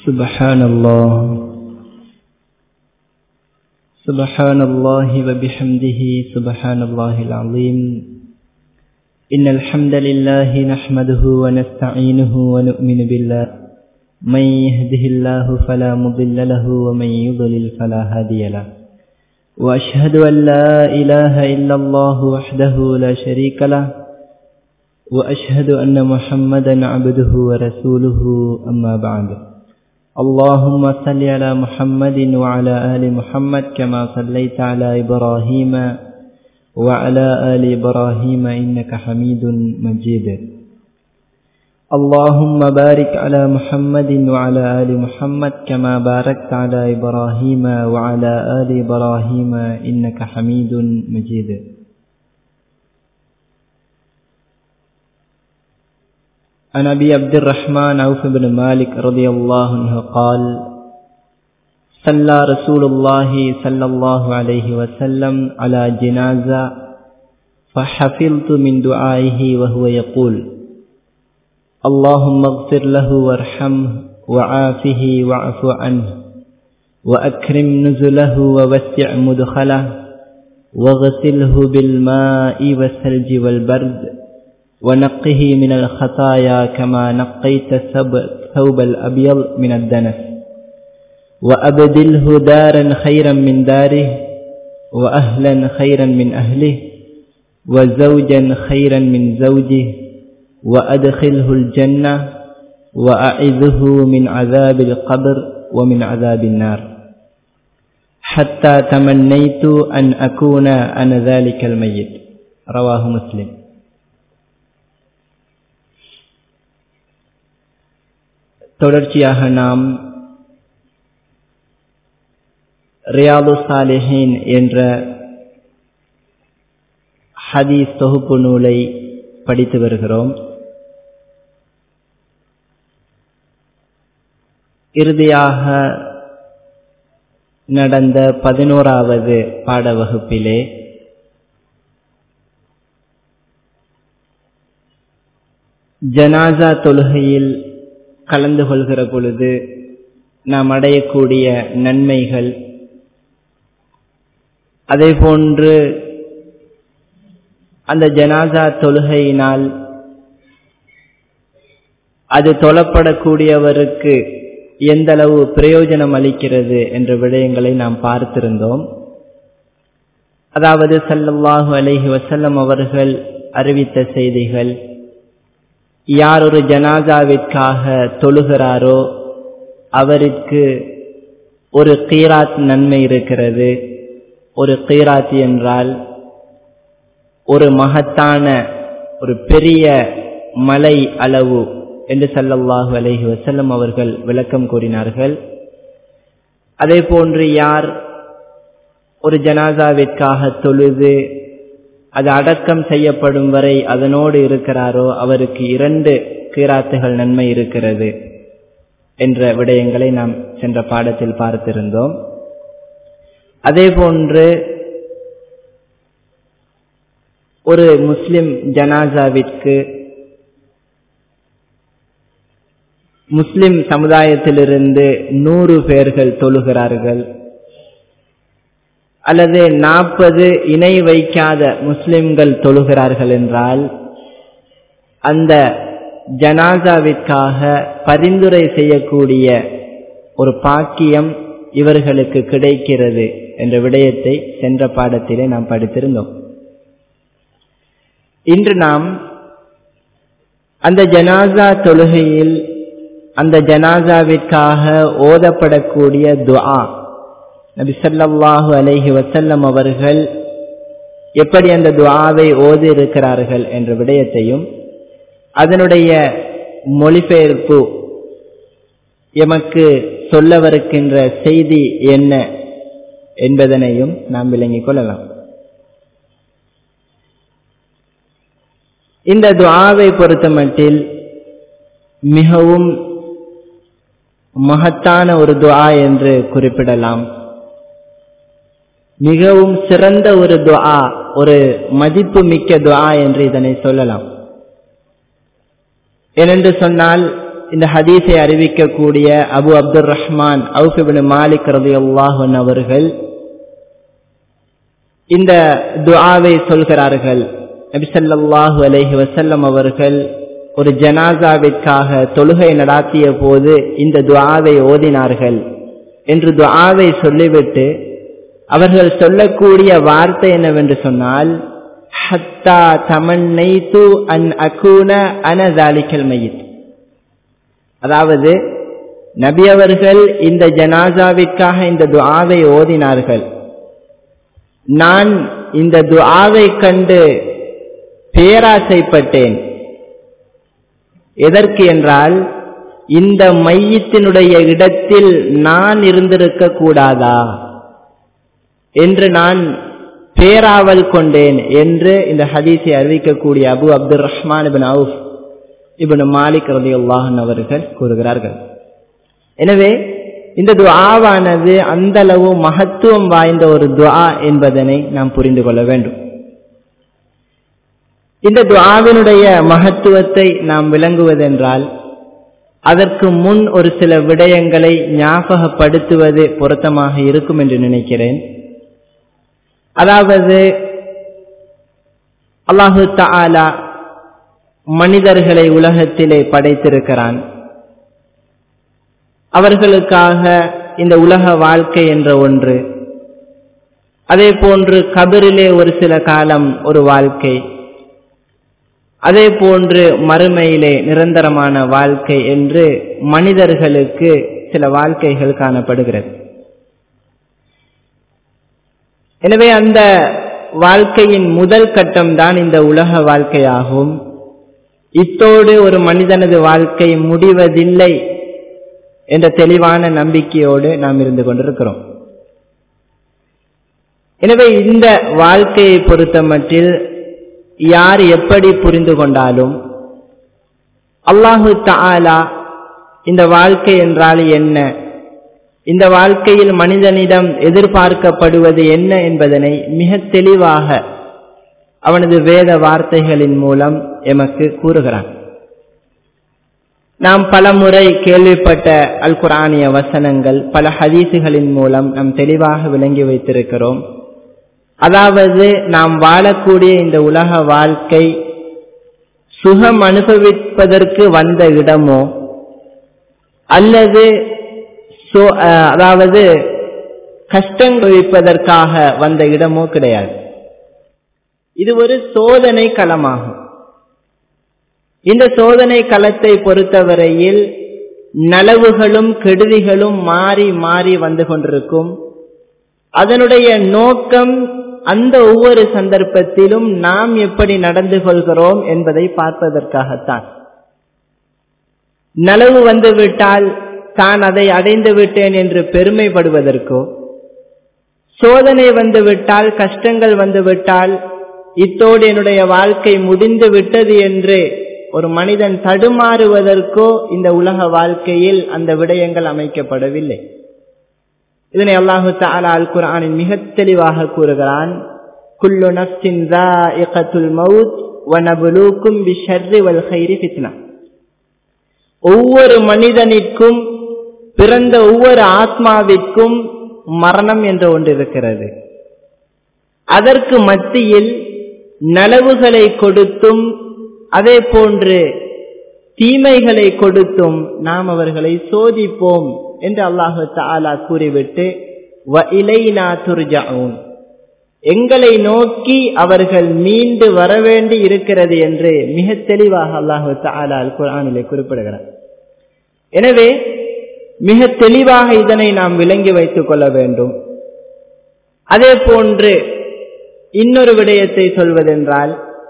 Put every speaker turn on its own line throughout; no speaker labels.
سبحان الله سبحان الله وبحمده سبحان الله العظيم إن الحمد لله نحمده ونستعينه ونؤمن بالله من يهده الله فلا مضل له ومن يضلل فلا هادي له وأشهد أن لا إله إلا الله وحده لا شريك له وأشهد أن محمدا عبده ورسوله أما بعد اللهم صل على محمد وعلى آل محمد كما صليت على إبراهيم وعلى آل إبراهيم إنك حميد مجيد اللهم بارك على محمد وعلى آل محمد كما باركت على إبراهيم وعلى آل إبراهيم إنك حميد مجيد عن أبي عبد الرحمن عوف بن مالك رضي الله عنه قال صلى رسول الله صلى الله عليه وسلم على جنازة فحفظت من دعائه وهو يقول اللهم اغفر له وارحمه وعافه واعف عنه وأكرم نزله ووسع مدخله واغسله بالماء والثلج والبرد ونقه من الخطايا كما نقيت الثوب الأبيض من الدنس وأبدله دارا خيرا من داره وأهلا خيرا من أهله وزوجا خيرا من زوجه وأدخله الجنة وأعذه من عذاب القبر ومن عذاب النار حتى تمنيت أن أكون أنا ذلك الميت رواه مسلم தொடர்ச்சியாக நாம் ரியாது சாலிஹின் என்ற ஹதீஸ் தொகுப்பு நூலை படித்து வருகிறோம் இறுதியாக நடந்த பதினோராவது பாட வகுப்பிலே ஜனாசா தொழுகையில் கலந்து கொள்கிற பொழுது நாம் அடையக்கூடிய நன்மைகள் அதே போன்று அந்த ஜனாசா தொழுகையினால் அது தொழப்படக்கூடியவருக்கு எந்த அளவு பிரயோஜனம் அளிக்கிறது என்ற விடயங்களை நாம் பார்த்திருந்தோம் அதாவது சல்லல்லாஹு அலஹி வசல்லம் அவர்கள் அறிவித்த செய்திகள் யார் ஒரு ஜனாசாவிற்காக தொழுகிறாரோ அவருக்கு ஒரு கீராத் நன்மை இருக்கிறது ஒரு கீராத் என்றால் ஒரு மகத்தான ஒரு பெரிய மலை அளவு என்று சல்லல்லாஹு அலஹி வசல்லம் அவர்கள் விளக்கம் கூறினார்கள் அதே போன்று யார் ஒரு ஜனாசாவிற்காக தொழுது அது அடக்கம் செய்யப்படும் வரை அதனோடு இருக்கிறாரோ அவருக்கு இரண்டு கீராத்துகள் நன்மை இருக்கிறது என்ற விடயங்களை நாம் சென்ற பாடத்தில் பார்த்திருந்தோம் அதே போன்று ஒரு முஸ்லிம் ஜனாசாவிற்கு முஸ்லிம் சமுதாயத்திலிருந்து நூறு பேர்கள் தொழுகிறார்கள் அல்லது நாற்பது இணை வைக்காத முஸ்லிம்கள் தொழுகிறார்கள் என்றால் அந்த ஜனாசாவிற்காக பரிந்துரை செய்யக்கூடிய ஒரு பாக்கியம் இவர்களுக்கு கிடைக்கிறது என்ற விடயத்தை சென்ற பாடத்திலே நாம் படித்திருந்தோம் இன்று நாம் அந்த ஜனாசா தொழுகையில் அந்த ஜனாசாவிற்காக ஓதப்படக்கூடிய துஆ நபி சல்லாஹு அலைஹி வசல்லம் அவர்கள் எப்படி அந்த துஆவை ஓதி இருக்கிறார்கள் என்ற விடயத்தையும் அதனுடைய மொழிபெயர்ப்பு எமக்கு சொல்லவிருக்கின்ற செய்தி என்ன என்பதனையும் நாம் விளங்கிக் கொள்ளலாம் இந்த துஆவை பொறுத்தமட்டில் மிகவும் மகத்தான ஒரு துஆ என்று குறிப்பிடலாம் மிகவும் சிறந்த ஒரு துஆ ஒரு மதிப்பு மிக்க துஆ என்று இதனை சொல்லலாம் ஏனென்று சொன்னால் இந்த ஹதீஸை அறிவிக்கக்கூடிய அபு அப்துல் ரஹ்மான் அவுஃபிபின் மாலிக் ரதி அல்லாஹன் அவர்கள் இந்த துஆவை சொல்கிறார்கள் நபிசல்லாஹு அலஹி வசல்லம் அவர்கள் ஒரு ஜனாசாவிற்காக தொழுகை நடாத்திய போது இந்த துஆவை ஓதினார்கள் என்று துஆவை சொல்லிவிட்டு அவர்கள் சொல்லக்கூடிய வார்த்தை என்னவென்று சொன்னால் ஹத்தா தமன்னைத்து அன் அகூன அனதாலிக்கல் மையத் அதாவது நபி அவர்கள் இந்த ஜனாசாவிற்காக இந்த துஆவை ஓதினார்கள் நான் இந்த துஆவை கண்டு பேராசைப்பட்டேன் எதற்கு என்றால் இந்த மையத்தினுடைய இடத்தில் நான் இருந்திருக்க கூடாதா என்று நான் பேராவல் கொண்டேன் என்று இந்த ஹதீஸை அறிவிக்கக்கூடிய Abu Abdul Rahman ibn Awf ibn Malik ரதி அல்லாஹன் அவர்கள் கூறுகிறார்கள் எனவே இந்த துஆவானது அந்த அளவு மகத்துவம் வாய்ந்த ஒரு துஆ என்பதனை நாம் புரிந்து கொள்ள வேண்டும் இந்த துஆவினுடைய மகத்துவத்தை நாம் விளங்குவதென்றால் அதற்கு முன் ஒரு சில விடயங்களை ஞாபகப்படுத்துவது பொருத்தமாக இருக்கும் என்று நினைக்கிறேன் அதாவது அல்லாஹு தாலா மனிதர்களை உலகத்திலே படைத்திருக்கிறான் அவர்களுக்காக இந்த உலக வாழ்க்கை என்ற ஒன்று அதே போன்று கபிரிலே ஒரு சில காலம் ஒரு வாழ்க்கை அதே போன்று மறுமையிலே நிரந்தரமான வாழ்க்கை என்று மனிதர்களுக்கு சில வாழ்க்கைகள் காணப்படுகிறது எனவே அந்த வாழ்க்கையின் முதல் கட்டம் தான் இந்த உலக வாழ்க்கையாகும் இத்தோடு ஒரு மனிதனது வாழ்க்கை முடிவதில்லை என்ற தெளிவான நம்பிக்கையோடு நாம் இருந்து கொண்டிருக்கிறோம் எனவே இந்த வாழ்க்கையை பொறுத்த மட்டில் யார் எப்படி புரிந்து கொண்டாலும் அல்லாஹு தாலா இந்த வாழ்க்கை என்றால் என்ன இந்த வாழ்க்கையில் மனிதனிடம் எதிர்பார்க்கப்படுவது என்ன என்பதனை மிக தெளிவாக அவனது வேத வார்த்தைகளின் மூலம் எமக்கு கூறுகிறான் நாம் பல முறை கேள்விப்பட்ட அல் குரானிய வசனங்கள் பல ஹதீசுகளின் மூலம் நாம் தெளிவாக விளங்கி வைத்திருக்கிறோம் அதாவது நாம் வாழக்கூடிய இந்த உலக வாழ்க்கை சுகம் அனுபவிப்பதற்கு வந்த இடமோ அல்லது அதாவது கஷ்டம் வைப்பதற்காக வந்த இடமோ கிடையாது இது ஒரு சோதனை களமாகும் இந்த சோதனை களத்தை பொறுத்தவரையில் நலவுகளும் கெடுதிகளும் மாறி மாறி வந்து கொண்டிருக்கும் அதனுடைய நோக்கம் அந்த ஒவ்வொரு சந்தர்ப்பத்திலும் நாம் எப்படி நடந்து கொள்கிறோம் என்பதை பார்ப்பதற்காகத்தான் நலவு வந்துவிட்டால் தான் அதை அடைந்து விட்டேன் என்று பெருமைப்படுவதற்கோ சோதனை வந்துவிட்டால் கஷ்டங்கள் வந்துவிட்டால் இத்தோடு என்னுடைய வாழ்க்கை முடிந்து விட்டது என்று ஒரு மனிதன் தடுமாறுவதற்கோ இந்த உலக வாழ்க்கையில் அந்த விடயங்கள் அமைக்கப்படவில்லை இதனை அல்லாஹு தாலா அல் குரானின் மிக தெளிவாக கூறுகிறான் குல்லு நப்சின் மவுத் வனபுலூக்கும் பிஷர்ரி வல் ஹைரி ஃபித்னா ஒவ்வொரு மனிதனிற்கும் பிறந்த ஒவ்வொரு ஆத்மாவிற்கும் மரணம் என்ற ஒன்று இருக்கிறது அதற்கு மத்தியில் நலவுகளை கொடுத்தும் அதே போன்று தீமைகளை கொடுத்தும் நாம் அவர்களை சோதிப்போம் என்று அல்லாஹு தாலா கூறிவிட்டு எங்களை நோக்கி அவர்கள் மீண்டு வர வேண்டி இருக்கிறது என்று மிக தெளிவாக அல்லாஹு தாலா அல் குரானிலே குறிப்பிடுகிறார் எனவே மிக தெளிவாக இதனை நாம் விளங்கி வைத்துக் கொள்ள வேண்டும் அதே போன்று இன்னொரு விடயத்தை சொல்வதென்றால்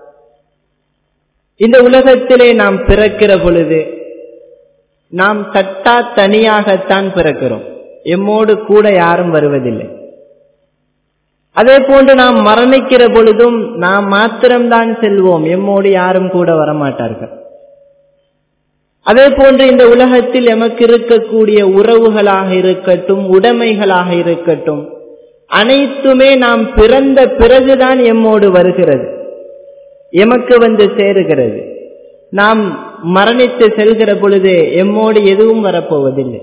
இந்த உலகத்திலே நாம் பிறக்கிற பொழுது நாம் தட்டா தனியாகத்தான் பிறக்கிறோம் எம்மோடு கூட யாரும் வருவதில்லை அதே போன்று நாம் மரணிக்கிற பொழுதும் நாம் மாத்திரம்தான் செல்வோம் எம்மோடு யாரும் கூட வரமாட்டார்கள் அதே போன்று இந்த உலகத்தில் எமக்கு இருக்கக்கூடிய உறவுகளாக இருக்கட்டும் உடைமைகளாக இருக்கட்டும் அனைத்துமே நாம் பிறந்த பிறகுதான் எம்மோடு வருகிறது எமக்கு வந்து சேருகிறது நாம் மரணித்து செல்கிற பொழுது எம்மோடு எதுவும் வரப்போவதில்லை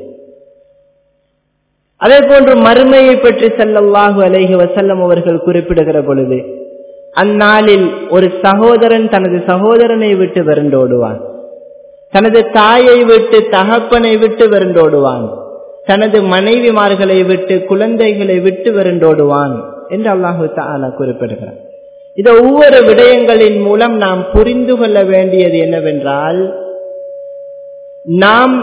அதே போன்று மறுமையை பற்றி செல்லல்லாஹு அலைஹி வசல்லம் அவர்கள் குறிப்பிடுகிற பொழுது அந்நாளில் ஒரு சகோதரன் தனது சகோதரனை விட்டு விரண்டோடுவான் தனது தாயை விட்டு தகப்பனை விட்டு விரண்டோடுவான் தனது மனைவிமார்களை விட்டு குழந்தைகளை விட்டு விரண்டோடுவான் என்று அல்லாஹு தாலா குறிப்பிடுகிறார் இந்த ஒவ்வொரு விடயங்களின் மூலம் நாம் புரிந்து கொள்ள வேண்டியது என்னவென்றால் நாம்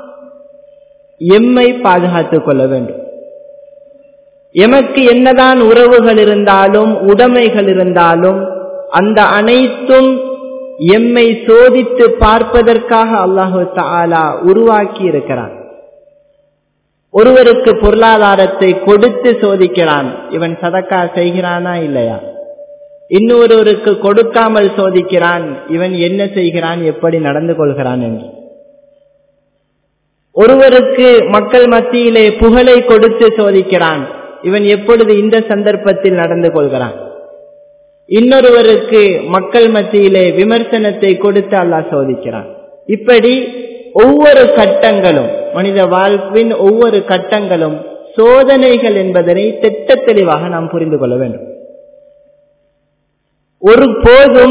எம்மை பாதுகாத்துக் கொள்ள வேண்டும் எமக்கு என்னதான் உறவுகள் இருந்தாலும் உடைமைகள் இருந்தாலும் அந்த அனைத்தும் எம்மை சோதித்து பார்ப்பதற்காக அல்லாஹு தாலா உருவாக்கி இருக்கிறான் ஒருவருக்கு பொருளாதாரத்தை கொடுத்து சோதிக்கிறான் இவன் சதக்கா செய்கிறானா இல்லையா இன்னொருவருக்கு கொடுக்காமல் சோதிக்கிறான் இவன் என்ன செய்கிறான் எப்படி நடந்து கொள்கிறான் என்று ஒருவருக்கு மக்கள் மத்தியிலே புகழை கொடுத்து சோதிக்கிறான் இவன் எப்பொழுது இந்த சந்தர்ப்பத்தில் நடந்து கொள்கிறான் இன்னொருவருக்கு மக்கள் மத்தியிலே விமர்சனத்தை கொடுத்து அல்லாஹ் சோதிக்கிறான் இப்படி ஒவ்வொரு கட்டங்களும் மனித வாழ்வின் ஒவ்வொரு கட்டங்களும் சோதனைகள் என்பதனை திட்ட தெளிவாக நாம் புரிந்து கொள்ள வேண்டும் ஒரு போதும்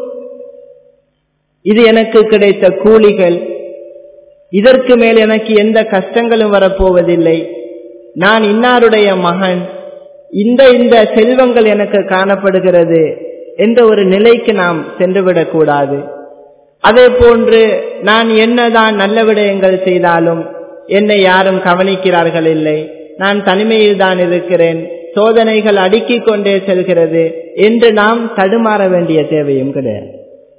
இது எனக்கு கிடைத்த கூலிகள் இதற்கு மேல் எனக்கு எந்த கஷ்டங்களும் வரப்போவதில்லை நான் இன்னாருடைய மகன் இந்த இந்த செல்வங்கள் எனக்கு காணப்படுகிறது என்ற ஒரு நிலைக்கு நாம் சென்றுவிடக் கூடாது அதே போன்று நான் என்னதான் நல்ல விடயங்கள் செய்தாலும் என்னை யாரும் கவனிக்கிறார்கள் இல்லை நான் தனிமையில் தான் இருக்கிறேன் சோதனைகள் அடுக்கிக் கொண்டே செல்கிறது என்று நாம் தடுமாற வேண்டிய தேவையும் கிடையாது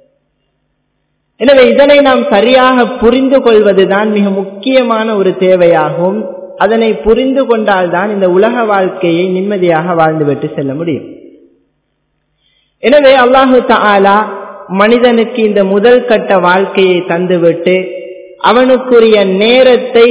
எனவே இதனை நாம் சரியாக புரிந்து கொள்வதுதான் மிக முக்கியமான ஒரு தேவையாகும் அதனை புரிந்து கொண்டால்தான் இந்த உலக வாழ்க்கையை நிம்மதியாக வாழ்ந்துவிட்டு செல்ல முடியும் எனவே அல்லாஹு தாலா மனிதனுக்கு இந்த முதல் கட்ட வாழ்க்கையை தந்துவிட்டு அவனுக்குரிய நேரத்தை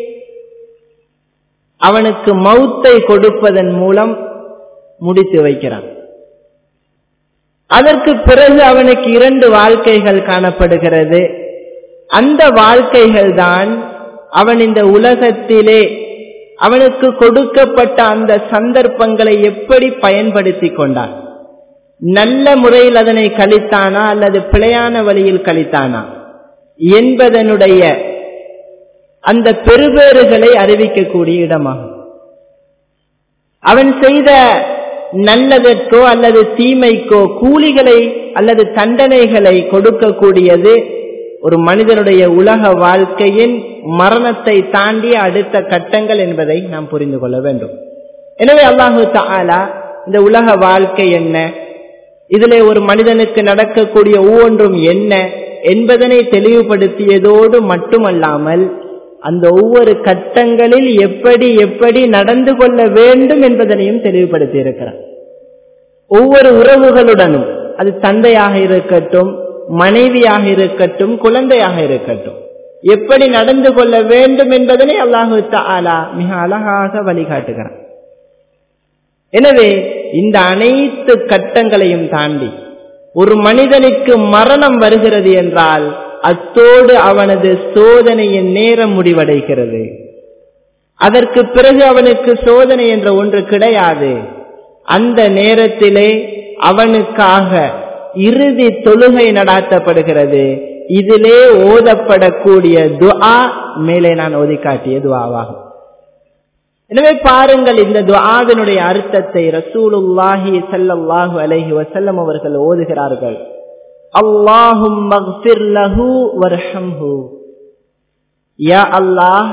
அவனுக்கு மௌத்தை கொடுப்பதன் மூலம் முடித்து வைக்கிறான் அதற்கு பிறகு அவனுக்கு இரண்டு வாழ்க்கைகள் காணப்படுகிறது அந்த வாழ்க்கைகள் தான் அவன் இந்த உலகத்திலே அவனுக்கு கொடுக்கப்பட்ட அந்த சந்தர்ப்பங்களை எப்படி பயன்படுத்தி கொண்டான் நல்ல முறையில் அதனை கழித்தானா அல்லது பிழையான வழியில் கழித்தானா என்பதனுடைய அந்த பெருவேறுகளை அறிவிக்கக்கூடிய இடமாகும் அவன் செய்த நல்லதற்கோ அல்லது தீமைக்கோ கூலிகளை அல்லது தண்டனைகளை கொடுக்கக்கூடியது ஒரு மனிதனுடைய உலக வாழ்க்கையின் மரணத்தை தாண்டிய அடுத்த கட்டங்கள் என்பதை நாம் புரிந்து கொள்ள வேண்டும் எனவே அல்லாஹு தாலா இந்த உலக வாழ்க்கை என்ன இதிலே ஒரு மனிதனுக்கு நடக்கக்கூடிய ஒவ்வொன்றும் என்ன என்பதனை தெளிவுபடுத்தியதோடு மட்டுமல்லாமல் அந்த ஒவ்வொரு கட்டங்களில் எப்படி எப்படி நடந்து கொள்ள வேண்டும் என்பதனையும் தெளிவுபடுத்தி இருக்கிறார் ஒவ்வொரு உறவுகளுடனும் அது தந்தையாக இருக்கட்டும் மனைவியாக இருக்கட்டும் குழந்தையாக இருக்கட்டும் எப்படி நடந்து கொள்ள வேண்டும் என்பதனை அல்லாஹு தாலா மிக அழகாக வழிகாட்டுகிறான் எனவே இந்த அனைத்து கட்டங்களையும் தாண்டி ஒரு மனிதனுக்கு மரணம் வருகிறது என்றால் அத்தோடு அவனது சோதனையின் நேரம் முடிவடைகிறது அதற்கு பிறகு அவனுக்கு சோதனை என்ற ஒன்று கிடையாது அந்த நேரத்திலே அவனுக்காக இறுதி தொழுகை நடாத்தப்படுகிறது இதிலே ஓதப்படக்கூடிய துஆ மேலே நான் ஓதி காட்டிய துவாவாகும் எனவே பாருங்கள் இந்த துஆவினுடைய அர்த்தத்தை ரசூலுல்லாஹி ஸல்லல்லாஹு அலைஹி வஸல்லம் அவர்கள் ஓதுகிறார்கள் அல்லாஹும் மக்ஃபிர் லஹு வர்ஹம்ஹு யா அல்லாஹ்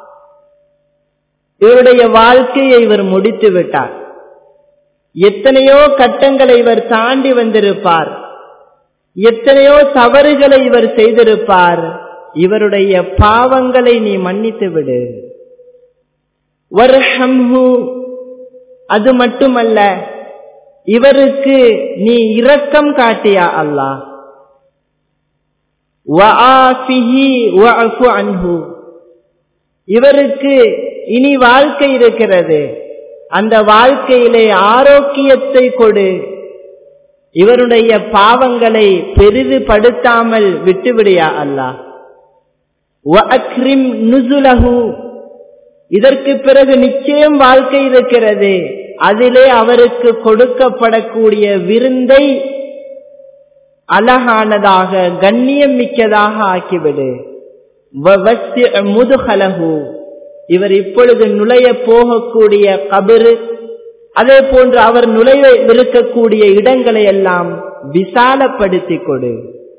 இவருடைய வாழ்க்கையை இவர் முடித்து விட்டார் எத்தனையோ கட்டங்களை இவர் தாண்டி வந்திருப்பார் எத்தனையோ தவறுகளை இவர் செய்திருப்பார் இவருடைய பாவங்களை நீ மன்னித்து விடு வர்ஹம்ஹு அது மட்டுமல்ல இவருக்கு நீ இரக்கம் காட்டியா அல்லாஹ் அன்ஹு இவருக்கு இனி வாழ்க்கை இருக்கிறது அந்த வாழ்க்கையிலே ஆரோக்கியத்தை கொடு இவருடைய பாவங்களை பெரிதுபடுத்தாமல் விட்டுவிடியா அல்லாஹ் நுசுலகு இதற்கு பிறகு நிச்சயம் வாழ்க்கை இருக்கிறது அதிலே அவருக்கு கொடுக்கப்படக்கூடிய விருந்தை அழகானதாக கண்ணியம் மிக்கதாக ஆக்கிவிடு முதுகலகு இவர் இப்பொழுது நுழைய போகக்கூடிய கபரு அதே போன்று அவர் நுழைய இருக்கக்கூடிய இடங்களை எல்லாம் விசாலப்படுத்திக் கொடு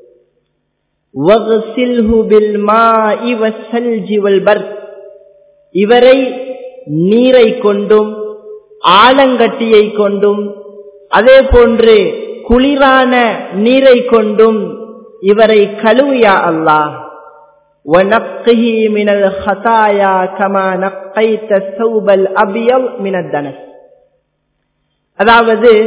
இவரை நீரை கொண்டும் ஆலங்கட்டியை கொண்டும் அதே போன்று குளிரான நீரை கொண்டும் இவரை கழுவியா அல்லாஹ் ونقه من الخطايا كما نقيت الثوب الأبيض من الدنس அதாவது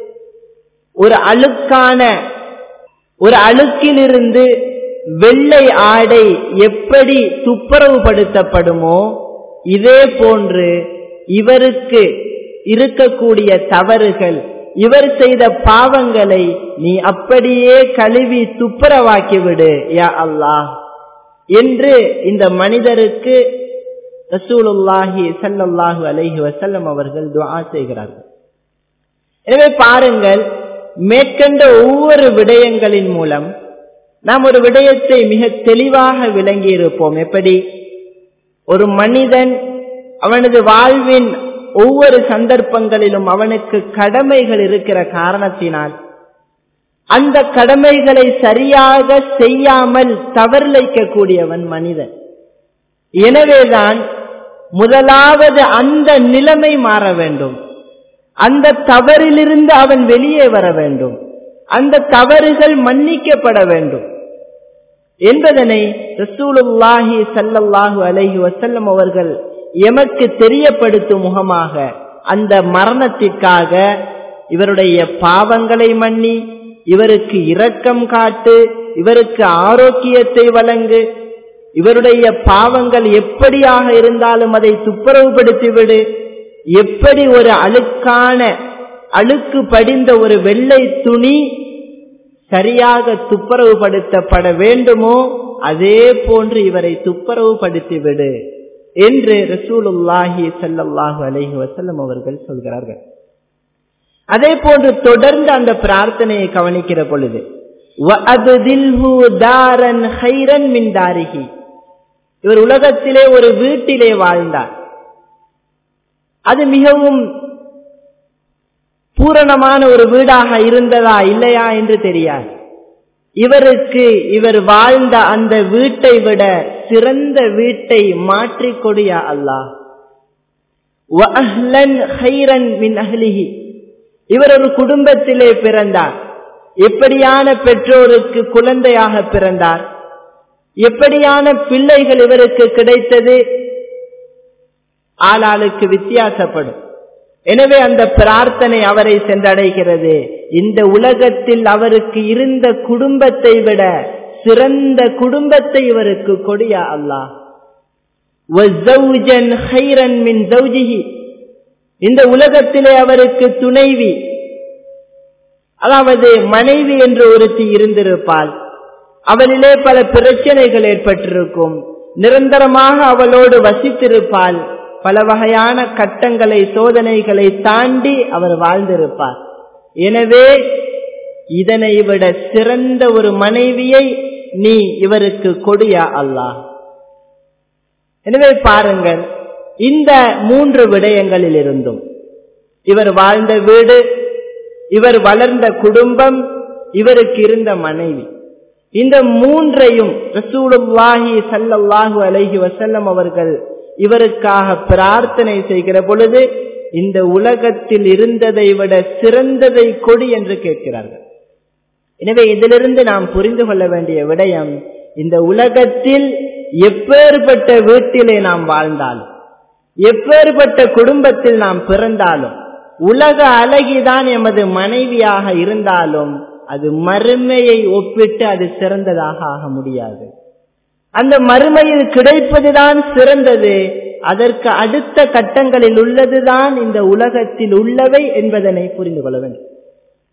ஒரு அழுக்கான ஒரு அழுக்கிலிருந்து வெள்ளை ஆடை எப்படி துப்புரவுபடுத்தப்படுமோ இதே போன்று இவருக்கு இருக்கக்கூடிய தவறுகள் இவர் செய்த பாவங்களை நீ அப்படியே கழுவி துப்புரவாக்கிவிடு யா அல்லாஹ் என்று இந்த மனிதருக்கு ரசூலுல்லாஹி சல்லல்லாஹு அலைஹி வசல்லம் அவர்கள் துஆ செய்கிறார்கள் எனவே பாருங்கள் மேற்கண்ட ஒவ்வொரு விடயங்களின் மூலம் நாம் ஒரு விடயத்தை மிக தெளிவாக விளங்கி இருப்போம் எப்படி ஒரு மனிதன் அவனது வாழ்வின் ஒவ்வொரு சந்தர்ப்பங்களிலும் அவனுக்கு கடமைகள் இருக்கிற காரணத்தினால் அந்த கடமைகளை சரியாக செய்யாமல் தவறிழைக்கக்கூடியவன் மனிதன் எனவேதான் முதலாவது அந்த நிலைமை மாற வேண்டும் அந்த தவறிலிருந்து அவன் வெளியே வர வேண்டும் அந்த தவறுகள் மன்னிக்கப்பட வேண்டும் என்பதனை ரசூலுல்லாஹி சல்லல்லாஹு அலைஹி வசல்லம் அவர்கள் எமக்கு தெரியப்படுத்தும் முகமாக அந்த மரணத்திற்காக இவருடைய பாவங்களை மன்னி இவருக்கு இரக்கம் காட்டு இவருக்கு ஆரோக்கியத்தை வழங்கு இவருடைய பாவங்கள் எப்படியாக இருந்தாலும் அதை துப்புரவுபடுத்திவிடு எப்படி ஒரு அழுக்கான அழுக்கு படிந்த ஒரு வெள்ளை துணி சரியாக துப்புரவுபடுத்தப்பட வேண்டுமோ அதே போன்று இவரை துப்புரவுபடுத்திவிடு என்று ரசூலுல்லாஹி சல்லாஹூ அலஹி வசல்லம் அவர்கள் சொல்கிறார்கள் அதே போன்று தொடர்ந்து அந்த பிரார்த்தனையை கவனிக்கிற பொழுது இவர் உலகத்திலே ஒரு வீட்டிலே வாழ்ந்தார் அது மிகவும் பூரணமான ஒரு வீடாக இருந்ததா இல்லையா என்று தெரியாது இவருக்கு இவர் வாழ்ந்த அந்த வீட்டை விட சிறந்த வீட்டை மாற்றிக் கொடியா அல்லாஹ் இவர் ஒரு குடும்பத்திலே பிறந்தார் எப்படியான பெற்றோருக்கு குழந்தையாக பிறந்தார் எப்படியான பிள்ளைகள் இவருக்கு கிடைத்தது ஆளாளுக்கு வித்தியாசப்படும் எனவே அந்த பிரார்த்தனை அவரை சென்றடைகிறது இந்த உலகத்தில் அவருக்கு இருந்த குடும்பத்தை விட சிறந்த குடும்பத்தை இவருக்கு கொடியா அல்லாஹ் இந்த உலகத்திலே அவருக்கு துணைவி அதாவது மனைவி என்று ஒருத்தி இருந்திருப்பாள் அவளிலே பல பிரச்சனைகள் ஏற்பட்டிருக்கும் நிரந்தரமாக அவளோடு வசித்திருப்பாள் பல வகையான கட்டங்களை சோதனைகளை தாண்டி அவர் வாழ்ந்திருப்பார் எனவே இதனை விட சிறந்த ஒரு மனைவியை நீ இவருக்கு கொடியா அல்லாஹ் எனவே பாருங்கள் இந்த மூன்று விடயங்களில் இருந்தும் இவர் வாழ்ந்த வீடு இவர் வளர்ந்த குடும்பம் இவருக்கு இருந்த மனைவி இந்த மூன்றையும் ரசூலுல்லாஹி சல்லல்லாஹு அலைஹி வசல்லம் அவர்கள் இவருக்காக பிரார்த்தனை செய்கிற பொழுது இந்த உலகத்தில் இருந்ததை விட சிறந்ததை கொடி என்று கேட்கிறார்கள் எனவே இதிலிருந்து நாம் புரிந்து கொள்ள வேண்டிய விடயம் இந்த உலகத்தில் எப்பேற்பட்ட வீட்டிலே நாம் வாழ்ந்தாலும் எப்பேற்பட்ட குடும்பத்தில் நாம் பிறந்தாலும் உலக அழகிதான் எமது மனைவியாக இருந்தாலும் அது மறுமையை ஒப்பிட்டு அது சிறந்ததாக ஆக முடியாது அந்த மறுமையில் கிடைப்பதுதான் சிறந்தது அதற்கு அடுத்த கட்டங்களில் உள்ளதுதான் இந்த உலகத்தில் உள்ளவை என்பதனை புரிந்து கொள்ள வேண்டும்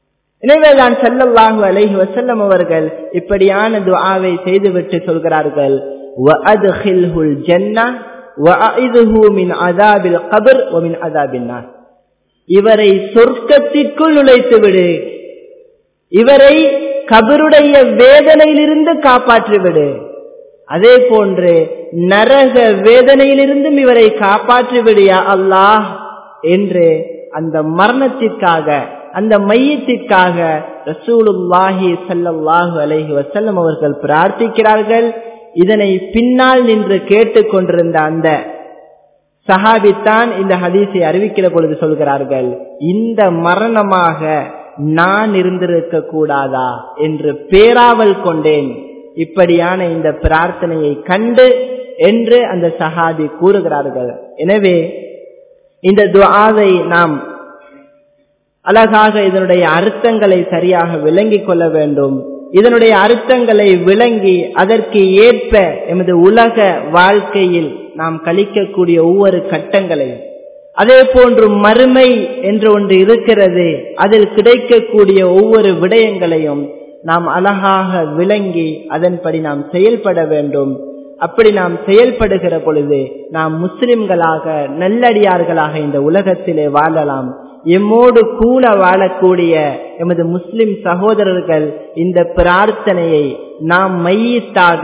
எனவேதான் செல்லல்லாஹு அலைஹி வசல்லம் அவர்கள் இப்படியான துஆவை செய்துவிட்டு சொல்கிறார்கள் வஅத்கில்ஹுல் ஜன்னah வஅஇதுஹு மின் அஸாபில் கப்ர் வ மின் அஸாபின் நார் இவரை சொர்க்கத்திற்குள் நுழைத்து விடு இவரை கபருடைய வேதனையிலிருந்து காப்பாற்றி விடு அதே போன்று நரக வேதனையிலிருந்தும் இவரை காப்பாற்றி விடியா அல்லாஹ் என்று அந்த மரணத்திற்காக அந்த மையத்திற்காக ரசூலுல்லாஹி சல்லல்லாஹு அலைஹி வசல்லம் அவர்கள் பிரார்த்திக்கிறார்கள் இதனை பின்னால் நின்று கேட்டுக்கொண்டிருந்த அந்த சஹாபித்தான் இந்த ஹதீஸை அறிவிக்கிற பொழுது சொல்கிறார்கள் இந்த மரணமாக நான் இருந்திருக்க கூடாதா என்று பேராவல் கொண்டேன் இப்படியான இந்த பிரார்த்தனையை கண்டு என்று அந்த சஹாபி கூறுகிறார்கள் எனவே இந்த துஆவை நாம் அழகாக இதனுடைய அர்த்தங்களை சரியாக விளங்கிக் கொள்ள வேண்டும் இதனுடைய அர்த்தங்களை விளங்கி அதற்கு ஏற்ப எமது உலக வாழ்க்கையில் நாம் கழிக்கக்கூடிய ஒவ்வொரு கட்டங்களையும் அதே போன்று மறுமை என்று ஒன்று இருக்கிறது அதில் கிடைக்கக்கூடிய ஒவ்வொரு விடயங்களையும் நாம் அழகாக விளங்கி அதன்படி நாம் செயல்பட வேண்டும் அப்படி நாம் செயல்படுகிற பொழுது நாம் முஸ்லிம்களாக நல்லடியார்களாக இந்த உலகத்திலே வாழலாம் எம்மோடு கூட வாழக்கூடிய எமது முஸ்லிம் சகோதரர்கள் இந்த பிரார்த்தனையை நாம் மையத்தாக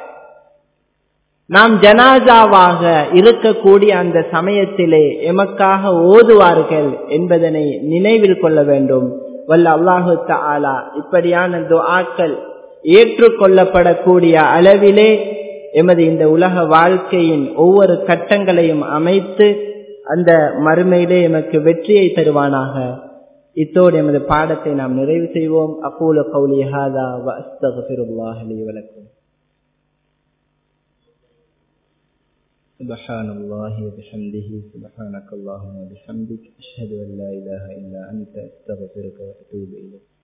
நாம் ஜனாசாவாக இருக்கக்கூடிய அந்த சமயத்திலே எமக்காக ஓதுவார்கள் என்பதனை நினைவில் கொள்ள வேண்டும் வல்ல அல்லாஹு தாலா இப்படியான துஆக்கள் ஏற்றுக்கொள்ளப்படக்கூடிய அளவிலே எமது இந்த உலக வாழ்க்கையின் ஒவ்வொரு கட்டங்களையும் அமைத்து அந்த மறுமையிலே எமக்கு வெற்றியை தருவானாக இத்தோடு எமது பாடத்தை நாம் நிறைவு செய்வோம் அகூல கௌலி ஹாதா வ அஸ்தகுல்லாஹ் லி வலக்கும் سبحان الله وبحمده سبحانك اللهم وبحمدك أشهد أن لا إله إلا أنت أستغفرك وأتوب إليك